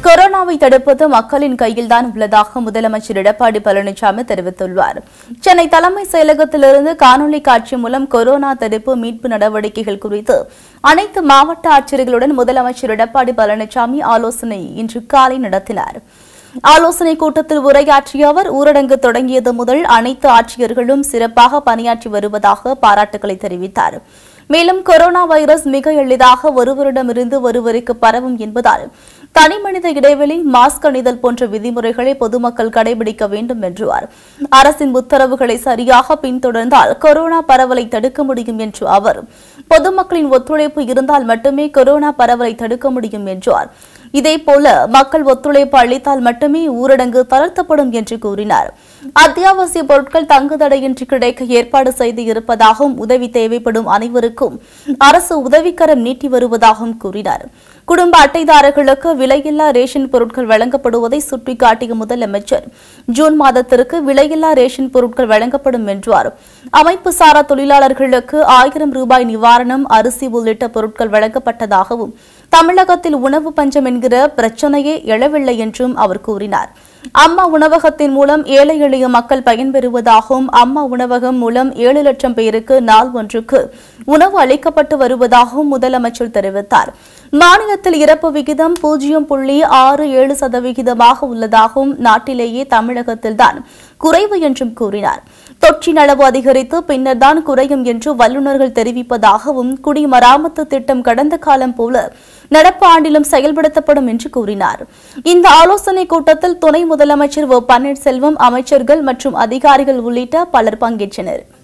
கொரோனாவை தடுப்பது மக்களின் கையில்தான் உள்ளதாக முதலமைச்சர் எடப்பாடி பழனிசாமி தெரிவித்துள்ளார் சென்னை தலைமை செயலகத்திலிருந்து காணொலி காட்சி மூலம் கொரோனா தடுப்பு மீட்பு நடவடிக்கைகள் குறித்து அனைத்து மாவட்ட ஆட்சியர்களுடன் முதலமைச்சர் எடப்பாடி பழனிசாமி ஆலோசனை இன்று காலை நடத்தினார் ஆலோசனை கூட்டத்தில் உரையாற்றிய அவர் ஊரடங்கு தொடங்கியது முதல் அனைத்து ஆட்சியர்களும் சிறப்பாக பணியாற்றி வருவதாக பாராட்டுகளை தெரிவித்தார் மேலும் கொரோனா வைரஸ் மிக எளிதாக ஒருவரிடமிருந்து ஒருவருக்கு பரவும் என்பதால் தனிமனித இடைவெளி மாஸ்க் அணிதல் போன்ற விதிமுறைகளை பொதுமக்கள் கடைபிடிக்க வேண்டும் என்றார் அரசின் உத்தரவுகளை சரியாக பின்தொடர்ந்தால் கொரோனா பரவலை தடுக்க முடியும் என்று அவர் பொதுமக்களின் ஒத்துழைப்பு இருந்தால் மட்டுமே கொரோனா பரவலை தடுக்க முடியும் என்றார் இதேபோல மக்கள் ஒத்துழைப்பு அளித்தால் மட்டுமே ஊரடங்கு தளர்த்தப்படும் என்று கூறினார் அத்தியாவசிய பொருட்கள் தங்குதடையின்றி கிடைக்க ஏற்பாடு செய்து இருப்பதாகவும் உதவி தேவைப்படும் அனைவருக்கும் அரசு உதவிக்கரம் நீட்டி வருவதாகவும் கூறினார் குடும்ப அட்டைதாரர்களுக்கு விலையில்லா ரேஷன் பொருட்கள் வழங்கப்படுவதை சுட்டிக்காட்டிய முதலமைச்சர் ஜூன் மாதத்திற்கு விலையில்லா ரேஷன் பொருட்கள் வழங்கப்படும் என்றார் அமைப்பு சாரா தொழிலாளர்களுக்கு ஆயிரம் ரூபாய் நிவாரணம் அரிசி உள்ளிட்ட பொருட்கள் வழங்கப்பட்டதாகவும் தமிழகத்தில் உணவு பஞ்சம் என்கிற பிரச்சனையே எழவில்லை என்றும் அவர் கூறினார் அம்மா உணவகத்தின் மூலம் ஏழை எளிய மக்கள் பயன்பெறுவதாகவும் அம்மா உணவகம் மூலம் ஏழு லட்சம் பேருக்கு நாள் ஒன்றுக்கு உணவு அளிக்கப்பட்டு வருவதாகவும் முதலமைச்சர் தெரிவித்தார் மாநிலத்தில் இறப்பு விகிதம் பூஜ்ஜியம் புள்ளி ஆறு ஏழு சதவிகிதமாக உள்ளதாகவும் நாட்டிலேயே தமிழகத்தில்தான் குறைவு என்றும் கூறினார் தொற்றின் அளவு அதிகரித்து பின்னர்தான் குறையும் என்று வல்லுநர்கள் தெரிவிப்பதாகவும் குடிமராமத்து திட்டம் கடந்த காலம் போல நடப்பு ஆண்டிலும் செயல்படுத்தப்படும் என்று கூறினார் இந்த ஆலோசனைக் கூட்டத்தில் துணை முதலமைச்சர் ஓ பன்னீர்செல்வம் அமைச்சர்கள் மற்றும் அதிகாரிகள் உள்ளிட்ட பலர் பங்கேற்றனர்